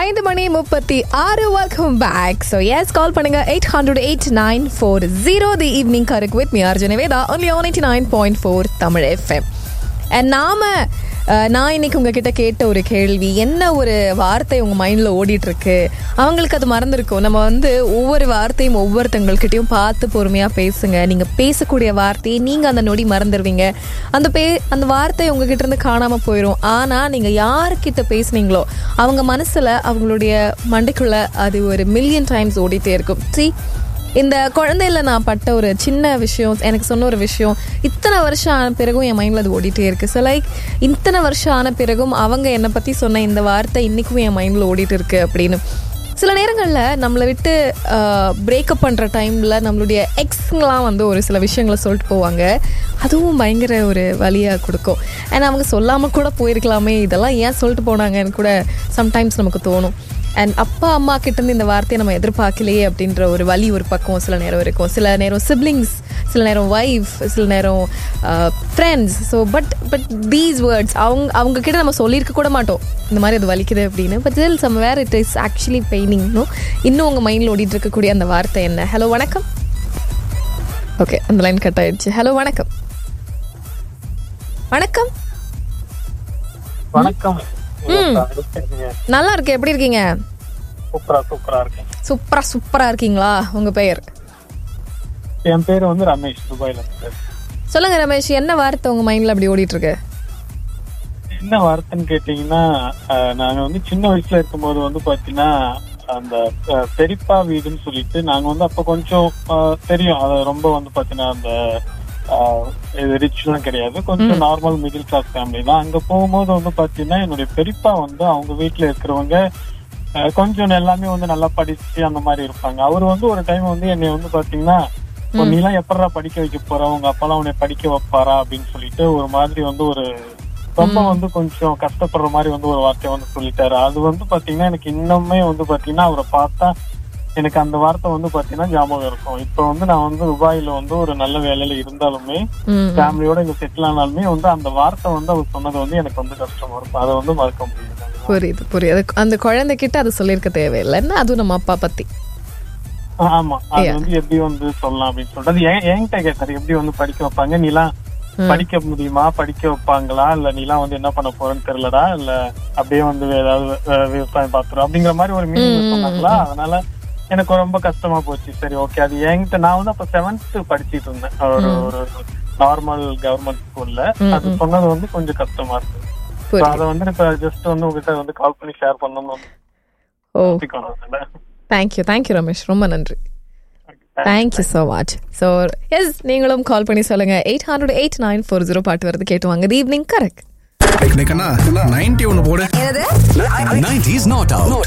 ஐந்து மணி முப்பத்தி ஆறு welcome back so yes call பண்ணுங்க eight hundred eight nine four zero the evening correct with me Arjuna Veda only one eighty nine point four Tamil FM and நாம அஹ், நான் இன்னைக்கு உங்ககிட்ட கேட்ட ஒரு கேள்வி என்ன ஒரு வார்த்தை உங்க மைண்ட்ல ஓடிட்டு இருக்கு அவங்களுக்கு அது மறந்துருக்கும் நம்ம வந்து ஒவ்வொரு வார்த்தையும் ஒவ்வொருத்தவங்கள்கிட்டயும் பார்த்து பொறுமையா பேசுங்க நீங்க பேசக்கூடிய வார்த்தையை நீங்க அந்த நொடி மறந்துடுவீங்க அந்த பே அந்த வார்த்தை உங்ககிட்ட இருந்து காணாம போயிடும் ஆனா நீங்க யாருக்கிட்ட பேசுனீங்களோ அவங்க மனசுல அவங்களுடைய மண்டைக்குள்ள அது ஒரு மில்லியன் டைம்ஸ் ஓடிட்டே இருக்கும் see இந்த குழந்தையில நான் பட்ட ஒரு சின்ன விஷயம் எனக்கு சொன்ன ஒரு விஷயம் இத்தனை வருஷம் ஆன பிறகும் என் மைண்டில் அது ஓடிட்டே இருக்கு ஸோ லைக் இத்தனை வருஷம் ஆன பிறகும் அவங்க என்னை பற்றி சொன்ன இந்த வார்த்தை இன்றைக்கும் என் மைண்டில் ஓடிட்டு இருக்கு அப்படின்னு சில நேரங்களில் நம்மளை விட்டு பிரேக்கப் பண்ணுற டைமில் நம்மளுடைய எக்ஸ்ங்கெலாம் வந்து ஒரு சில விஷயங்களை சொல்லிட்டு போவாங்க அதுவும் பயங்கர ஒரு வழியாக கொடுக்கும் அண்ட் அவங்க சொல்லாமல் கூட போயிருக்கலாமே இதெல்லாம் ஏன் சொல்லிட்டு போனாங்கன்னு கூட சம்டைம்ஸ் நமக்கு தோணும் அண்ட் அப்பா அம்மா கிட்ட இருந்து இந்த வார்த்தையை நம்ம எதிர்பார்க்கலையே அப்படின்ற ஒரு வழி ஒரு பக்கம் சில நேரம் இருக்கும் சில நேரம் சிப்ளிங்ஸ் சில நேரம் ஒய்ஃப் சில நேரம் friends so but but these words அவங்க அவங்க கிட்ட நம்ம சொல்லியிருக்க கூட மாட்டோம் இந்த மாதிரி அது வலிக்குது அப்படின்னு but still somewhere it is actually paining இன்னும் உங்கள் மைண்டில் ஓடிட்டு இருக்கக்கூடிய அந்த வார்த்தை என்ன ஹலோ வணக்கம் ஓகே அந்த லைன் கட் ஆயிடுச்சு ஹலோ வணக்கம் வணக்கம் வணக்கம் ம். நல்லா இருக்கு எப்படி இருக்கீங்க சூப்பரா சூப்பரா இருக்கேன் சூப்பரா சூப்பரா இருக்கீங்களா உங்க பெயர் என் பேரு வந்து ரமேஷ் துபாயில இருந்து சொல்லுங்க ரமேஷ் என்ன வார்த்தை உங்க மைண்ட்ல அப்படி ஓடிட்டு இருக்கு என்ன வார்த்தைன்னு கேட்டீங்கன்னா அஹ், நாங்க வந்து சின்ன வயசுல இருக்கும்போது வந்து பாத்தீங்கன்னா அந்த அஹ், பெரியப்பா வீடுன்னு சொல்லிட்டு நாங்க வந்து அப்ப கொஞ்சம் அஹ், தெரியும் அது ரொம்ப வந்து பாத்தீங்கன்னா அந்த அஹ், இது ரிச்லாம் கிடையாது கொஞ்சம் நார்மல் மிடில் கிளாஸ் ஃபேமிலி தான் அங்க போகும்போது வந்து பாத்தீங்கன்னா என்னுடைய பெரியப்பா வந்து அவங்க வீட்டுல இருக்கிறவங்க அஹ், கொஞ்சம் எல்லாமே வந்து நல்லா படிச்சு அந்த மாதிரி இருப்பாங்க அவர் வந்து ஒரு டைம் வந்து என்னை வந்து பாத்தீங்கன்னா "ஓ, நீலாம் எப்படா படிக்க வைக்க போற உங்க அப்பாலாம் உன்னை படிக்க வைப்பாரா அப்படின்னு சொல்லிட்டு ஒரு மாதிரி வந்து ஒரு ரொம்ப வந்து கொஞ்சம் கஷ்டப்படுற மாதிரி வந்து ஒரு வார்த்தை வந்து சொல்லிட்டாரு அது வந்து பாத்தீங்கன்னா எனக்கு இன்னுமே வந்து பாத்தீங்கன்னா அவரை பார்த்தா எனக்கு அந்த வார்த்தை வந்து பாத்தீங்கன்னா ஞாபகம் இருக்கும் இப்ப வந்து நான் வந்து துபாயில வந்து ஒரு நல்ல வேலையில இருந்தாலுமே ம் ஃபேமிலியோட இங்க செட்டில் ஆனாலுமே வந்து அந்த வார்த்தை வந்து அவர் சொன்னது வந்து எனக்கு வந்து கஷ்டமா இருக்கும் அதை வந்து மறக்க முடியாது புரியுது புரியுது அது- அந்த குழந்தைகிட்ட அது சொல்லியிருக்க தேவையில்லைன்னா அதுவும் நம்ம அப்பா பத்தி ஆமா அது Yeah. வந்து எப்படி வந்து சொல்லலாம் அப்படின்னு சொல்லிட்டு அது என்- என்கிட்ட கேட்டாரு எப்படி வந்து படிக்க வைப்பாங்க நீலாம் படிக்க முடியுமா படிக்க வைப்பாங்களா இல்ல நீலாம் வந்து என்ன பண்ண போறேன்னு தெரியலடா இல்ல அப்படியே வந்து ஏதாவது வி- விவசாயம் பாத்துரும் அப்படிங்கிற மாதிரி ஒரு மீனிங் சொன்னாங்களா அதனால எனக்கு ரொம்ப கஷ்டமா போச்சு சரி ஓகே அது என்கிட்ட நான் வந்து அப்ப செவன்த் படிச்சிட்டு இருந்தேன் ஒரு ஒரு நார்மல் கவர்மெண்ட் ஸ்கூல்ல அது சொன்னது வந்து கொஞ்சம் கஷ்டமா இருக்கு So புரியுது அதை வந்து இப்ப ஜஸ்ட் வந்து உங்ககிட்ட வந்து கால் பண்ணி ஷேர் பண்ணணும்னு ஓ வந்து தேங்க்யூ தேங்க்யூ ரமேஷ் ரொம்ப நன்றி thank you so much so yes நீங்களும் கால் பண்ணி சொல்லுங்க eight hundred eight nine four zero பாட்டு வருது கேட்டு வாங்க ஈவினிங் கரெக்ட் நைன்டி ஒன்னு போடு என்னது 90s not out.